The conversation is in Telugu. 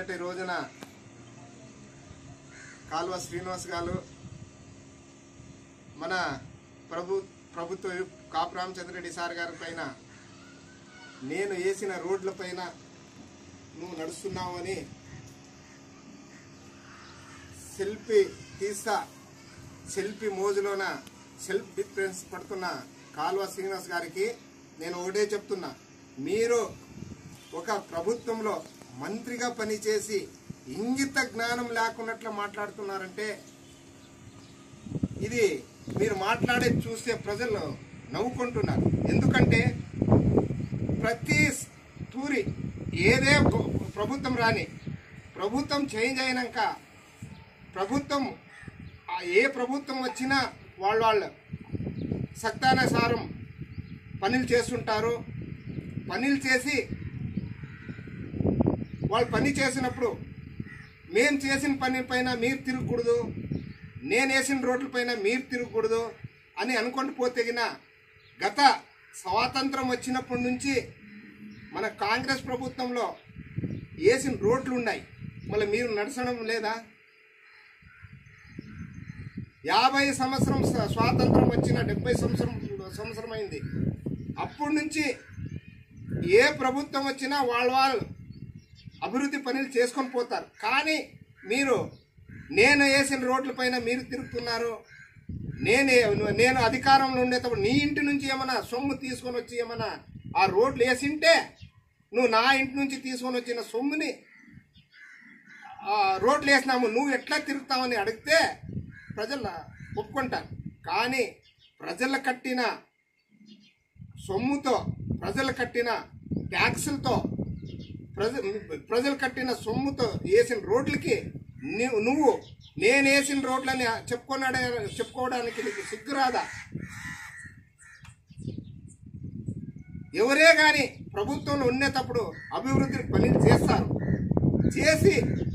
నిన్నటి రోజున కాల్వ శ్రీనివాస్ గారు మన ప్రభు ప్రభుత్వ విప్ కాపు రామచంద్రరెడ్డి సార్ గారి పైన నేను వేసిన రోడ్ల పైన నువ్వు నడుస్తున్నావని సెల్ఫీ తీస్తా సెల్ఫీ మోజులోన సెల్ఫ్ డిఫరెన్స్ పడుతున్న కాల్వ శ్రీనివాస్ గారికి నేను ఒకటే చెప్తున్నా మీరు ఒక ప్రభుత్వంలో మంత్రిగా పనిచేసి ఇంగిత జ్ఞానం లేకున్నట్లు మాట్లాడుతున్నారంటే ఇది మీరు మాట్లాడేది చూస్తే ప్రజలు నవ్వుకుంటున్నారు ఎందుకంటే ప్రతి తూరి ఏదే ప్ర- ప్రభుత్వం రాని ప్రభుత్వం చేంజ్ అయినాక ప్రభుత్వం ఆ ఏ ప్రభుత్వం వచ్చినా వాళ్ళ వాళ్ళు సత్యానుసారం పనులు చేస్తుంటారు పనులు చేసి వాళ్ళు పని చేసినప్పుడు మేము చేసిన పని పైన మీరు తిరగకూడదు నేను వేసిన రోడ్ల పైన మీరు తిరగకూడదు అని అనుకుంటూ పోతేగిన గత స్వాతంత్రం వచ్చినప్పటి నుంచి మన కాంగ్రెస్ ప్రభుత్వంలో వేసిన రోడ్లు ఉన్నాయి మళ్ళీ మీరు నడచడం లేదా యాభై సంవత్సరం స్వ- స్వాతంత్రం వచ్చిన డెబ్బై సంవత్సరం సంవత్సరం అయింది అప్పటి నుంచి ఏ ప్రభుత్వం వచ్చినా వాళ్ళ వాళ్ళు అభివృద్ధి పనులు చేసుకొని పోతారు కానీ మీరు నేను వేసిన రోడ్ల పైన మీరు తిరుగుతున్నారు నేనే నేను అధికారంలో ఉండేటప్పుడు నీ ఇంటి నుంచి ఏమన్నా సొమ్ము తీసుకొని వచ్చి ఏమన్నా ఆ రోడ్లు వేసింటే నువ్వు నా ఇంటి నుంచి తీసుకొని వచ్చిన సొమ్ముని ఆ రోడ్లు వేసినాము నువ్వు ఎట్లా తిరుగుతావని అడిగితే ప్రజలు ఒప్పుకుంటారు కానీ ప్రజలు కట్టిన సొమ్ముతో ప్రజలు కట్టిన ట్యాక్సులతో ప్రజ ప్రజలు కట్టిన సొమ్ముతో వేసిన రోడ్లకి నీ- నువ్వు నేను వేసిన రోడ్లని చెప్పుకున్నాడే చెప్పుకోవడానికి నీకు సిగ్గురాదా ఎవరే కానీ ప్రభుత్వంలో ఉండేటప్పుడు అభివృద్ధి పనులు చేస్తారు చేసి